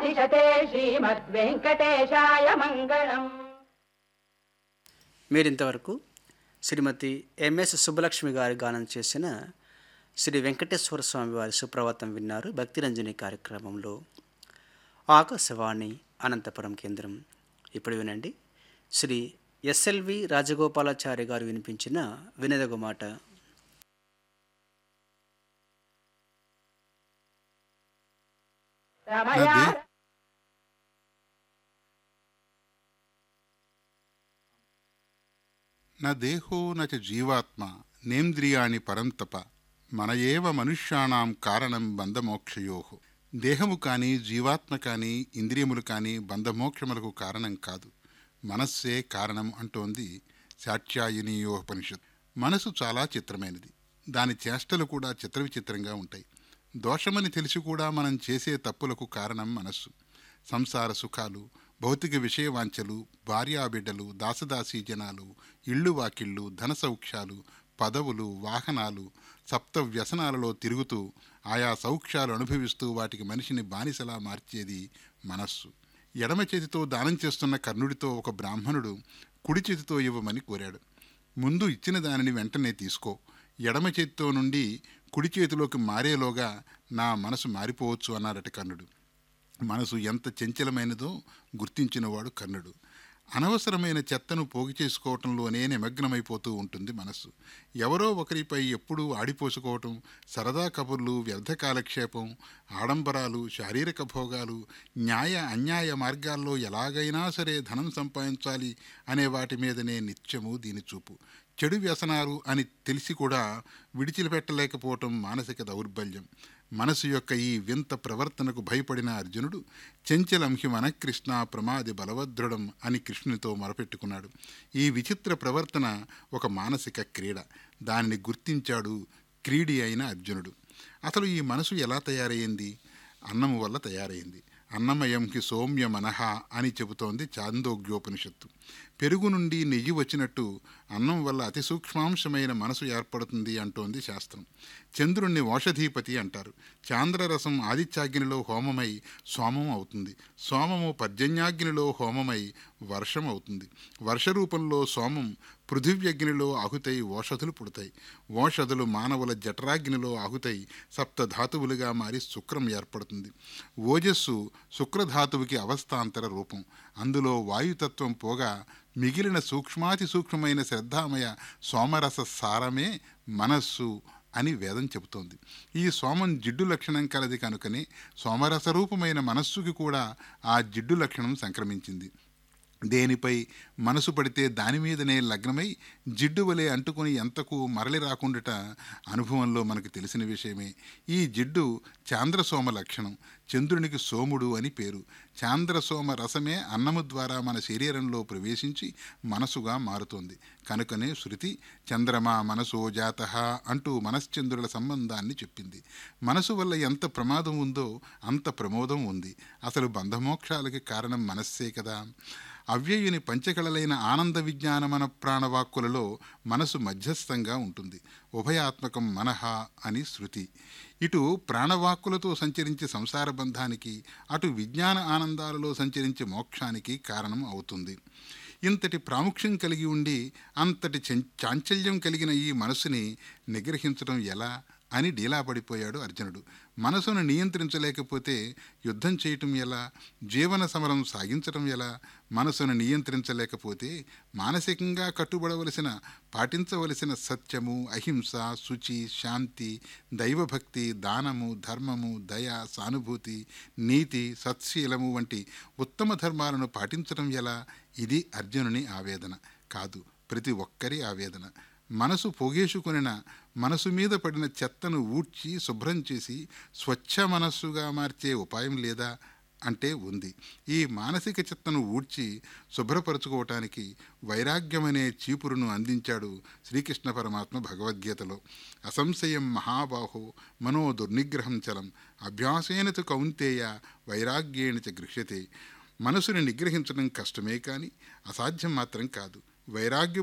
విశతే శ్రీమద్వెంకటేశాయ మంగళం మీరింతవరకు శ్రీమతి ఎంఎస్ సుబ్బలక్ష్మి గారి గానం చేసిన శ్రీ వెంకటేశ్వర స్వామి వారి సుప్రభాతం విన్నారు భక్తిరంజని కార్యక్రమంలో ఆకాశవాణి అనంతపురం కేంద్రం ఇప్పుడు వినండి శ్రీ ఎస్ఎల్వి రాజగోపాలాచారి గారు వినిపించిన వినదగు మాట రమయా నది న దేహో న చ జీవాత్మ నేంద్రియాణి పరంతప మన ఏవ మనుష్యాణం కారణం బంధమోక్షయో దేహము కానీ జీవాత్మ కానీ ఇంద్రియములు కానీ బంధమోక్షములకు కారణం కాదు మనస్సే కారణం అంటోంది శాట్యాయనీయోపనిషత్ మనసు చాలా చిత్రమైనది దాని చేష్టలు కూడా చిత్ర విచిత్రంగా ఉంటాయి దోషమని తెలిసి కూడా మనం చేసే తప్పులకు కారణం మనస్సు సంసార సుఖాలు భౌతిక విషయవాంఛలు భార్యాబిడ్డలు దాసదాసీ జనాలు ఇళ్ళు వాకిళ్ళు ధన సౌఖ్యాలు పదవులు వాహనాలు సప్త వ్యసనాలలో తిరుగుతూ ఆయా సౌఖ్యాలు అనుభవిస్తూ వాటికి మనిషిని బానిసలా మార్చేది మనస్సు ఎడమ చేతితో దానం చేస్తున్న కర్ణుడితో ఒక బ్రాహ్మణుడు కుడి చేతితో ఇవ్వమని కోరాడు ముందు ఇచ్చిన దానిని వెంటనే తీసుకో ఎడమ చేతితో నుండి కుడి చేతిలోకి మారేలోగా నా మనసు మారిపోవచ్చు అన్నారట కర్ణుడు మనసు ఎంత చంచలమైనదో గుర్తించినవాడు కర్ణుడు అనవసరమైన చెత్తను పోగు చేసుకోవటంలోనే నిమగ్నమైపోతూ ఉంటుంది మనస్సు ఎవరో ఒకరిపై ఎప్పుడూ ఆడిపోసుకోవటం సరదా కబుర్లు వ్యర్థ కాలక్షేపం ఆడంబరాలు శారీరక భోగాలు న్యాయ అన్యాయ మార్గాల్లో ఎలాగైనా సరే ధనం సంపాదించాలి అనే వాటి మీదనే నిత్యము దీని చూపు చెడు వ్యసనాలు అని తెలిసి కూడా విడిచిపెట్టలేకపోవటం మానసిక దౌర్బల్యం మనసు యొక్క ఈ వింత ప్రవర్తనకు భయపడిన అర్జునుడు చెంచలంహి మనకృష్ణ ప్రమాది బలవదృఢం అని కృష్ణునితో మొరపెట్టుకున్నాడు ఈ విచిత్ర ప్రవర్తన ఒక మానసిక క్రీడ దానిని గుర్తించాడు క్రీడి అయిన అర్జునుడు అసలు ఈ మనసు ఎలా తయారైంది అన్నము వల్ల తయారైంది అన్నమయంకి సౌమ్య మనహ అని చెబుతోంది చాందోగ్యోపనిషత్తు పెరుగు నుండి నెయ్యి వచ్చినట్టు అన్నం వల్ల అతి సూక్ష్మాంశమైన మనసు ఏర్పడుతుంది అంటోంది శాస్త్రం చంద్రుణ్ణి ఓషధీపతి అంటారు చాంద్రరసం ఆదిత్యాగ్నిలో హోమమై సోమం అవుతుంది సోమము పర్జన్యాగ్నిలో హోమమై వర్షం అవుతుంది వర్ష రూపంలో సోమం పృథివ్యగ్నిలో ఆహుతై ఓషధులు పుడతాయి ఓషధులు మానవుల జఠరాగ్నిలో ఆహుతై సప్త ధాతువులుగా మారి శుక్రం ఏర్పడుతుంది ఓజస్సు శుక్రధాతువుకి అవస్థాంతర రూపం అందులో వాయుతత్వం పోగా మిగిలిన సూక్ష్మాతి సూక్ష్మమైన శ్రద్ధామయ సోమరస సారమే మనస్సు అని వేదం చెబుతోంది ఈ సోమం జిడ్డు లక్షణం కలది కనుకనే సోమరస రూపమైన మనస్సుకి కూడా ఆ జిడ్డు లక్షణం సంక్రమించింది దేనిపై మనసు పడితే దాని మీదనే లగ్నమై జిడ్డు వలె అంటుకుని ఎంతకు మరలి రాకుండాట అనుభవంలో మనకు తెలిసిన విషయమే ఈ జిడ్డు చాంద్రసోమ లక్షణం చంద్రునికి సోముడు అని పేరు చాంద్రసోమ రసమే అన్నము ద్వారా మన శరీరంలో ప్రవేశించి మనసుగా మారుతోంది కనుకనే శృతి చంద్రమా మనసో జాత అంటూ మనశ్చంద్రుల సంబంధాన్ని చెప్పింది మనసు వల్ల ఎంత ప్రమాదం ఉందో అంత ప్రమోదం ఉంది అసలు బంధమోక్షాలకి కారణం మనస్సే కదా అవ్యయుని పంచకళలైన ఆనంద విజ్ఞానమన ప్రాణవాక్కులలో మనసు మధ్యస్థంగా ఉంటుంది ఉభయాత్మకం మనహ అని శృతి ఇటు ప్రాణవాక్కులతో సంచరించే సంసార బంధానికి అటు విజ్ఞాన ఆనందాలలో సంచరించే మోక్షానికి కారణం అవుతుంది ఇంతటి ప్రాముఖ్యం కలిగి ఉండి అంతటి చం- చాంచల్యం కలిగిన ఈ మనసుని నిగ్రహించడం ఎలా అని డీలా పడిపోయాడు అర్జునుడు మనసును నియంత్రించలేకపోతే యుద్ధం చేయటం ఎలా జీవన సమరం సాగించటం ఎలా మనసును నియంత్రించలేకపోతే మానసికంగా కట్టుబడవలసిన పాటించవలసిన సత్యము అహింస శుచి శాంతి దైవభక్తి దానము ధర్మము దయ సానుభూతి నీతి సత్శీలము వంటి ఉత్తమ ధర్మాలను పాటించటం ఎలా ఇది అర్జునుని ఆవేదన కాదు ప్రతి ఒక్కరి ఆవేదన మనసు పొగేసుకొనిన మనసు మీద పడిన చెత్తను ఊడ్చి శుభ్రం చేసి స్వచ్ఛ మనస్సుగా మార్చే ఉపాయం లేదా అంటే ఉంది ఈ మానసిక చెత్తను ఊడ్చి శుభ్రపరచుకోవటానికి వైరాగ్యమనే చీపురును అందించాడు శ్రీకృష్ణ పరమాత్మ భగవద్గీతలో అసంశయం మహాబాహో మనో దుర్నిగ్రహం చలం అభ్యాసేన తు కౌంతేయ వైరాగ్యేణ చ గృహ్యతే మనసుని నిగ్రహించడం కష్టమే కానీ అసాధ్యం మాత్రం కాదు వైరాగ్య